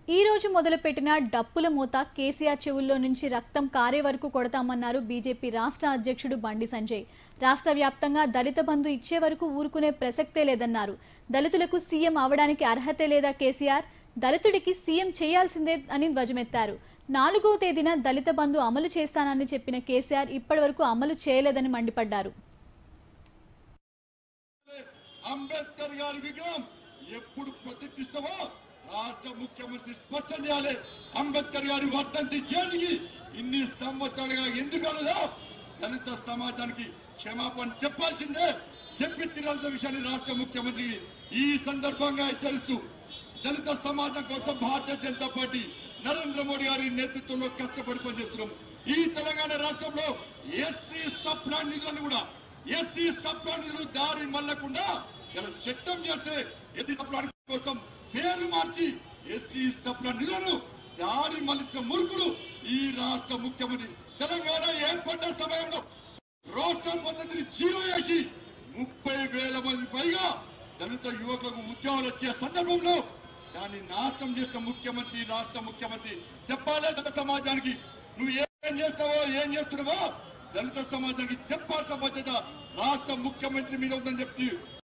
ఈ రోజు మొదలుపెట్టిన డప్పుల మూత కేసీఆర్ చెవుల్లో నుంచి రక్తం కారే వరకు కొడతామన్నారు బీజేపీ రాష్ట్ర అధ్యక్షుడు బండి సంజయ్ రాష్ట్ర వ్యాప్తంగా దళిత బంధు ఇచ్చే వరకు ఊరుకునే ప్రసక్తే లేదన్నారు దళితులకు సీఎం అవడానికి అర్హతే లేదా కేసీఆర్ దళితుడికి సీఎం చేయాల్సిందే అని ధ్వజమెత్తారు నాలుగవ తేదీన దళిత బంధు అమలు చేస్తానని చెప్పిన కేసీఆర్ ఇప్పటివరకు అమలు చేయలేదని మండిపడ్డారు అంబేద్కర్ గారి విగ్రహం ఎప్పుడు ప్రతిష్ఠిస్తామో రాష్ట్ర ముఖ్యమంత్రి స్పష్టం చేయాలి అంబేద్కర్ గారి వర్ధంతి చేయడానికి ఇన్ని సంవత్సరాలుగా ఎందుకు అనదో దళిత సమాజానికి క్షమాపణ చెప్పాల్సిందే చెప్పి తీరాల్సిన విషయాన్ని రాష్ట్ర ముఖ్యమంత్రి ఈ సందర్భంగా హెచ్చరిస్తూ దళిత సమాజం కోసం భారతీయ జనతా పార్టీ నరేంద్ర మోడీ గారి నేతృత్వంలో కష్టపడి పనిచేస్తున్నాం ఈ తెలంగాణ రాష్ట్రంలో ఎస్సీ సబ్ ప్లాన్ నిధులను కూడా ఎస్సీ సబ్ ప్లాన్ నిధులు దారి మళ్ళకుండా ఇలా చట్టం చేస్తే ఎస్సీ సబ్ ప్లాన్ కోసం పేరు మార్చి ఎస్సీ సబ్ ప్లాన్ నిధులను దారి మళ్ళించిన మురుకులు ఈ రాష్ట్ర ముఖ్యమంత్రి తెలంగాణ ఏర్పడ్డ సమయంలో రాష్ట్ర పద్ధతిని జీరో చేసి ముప్పై వేల మంది పైగా దళిత యువకులకు ఉద్యోగాలు వచ్చే సందర్భంలో దాన్ని నాశనం చేసిన ముఖ్యమంత్రి రాష్ట్ర ముఖ్యమంత్రి చెప్పాలే దళిత సమాజానికి నువ్వు ఏం చేస్తావో ఏం చేస్తున్నావో దళిత సమాజానికి చెప్పాల్సిన బాధ్యత రాష్ట్ర ముఖ్యమంత్రి మీద ఉందని చెప్తూ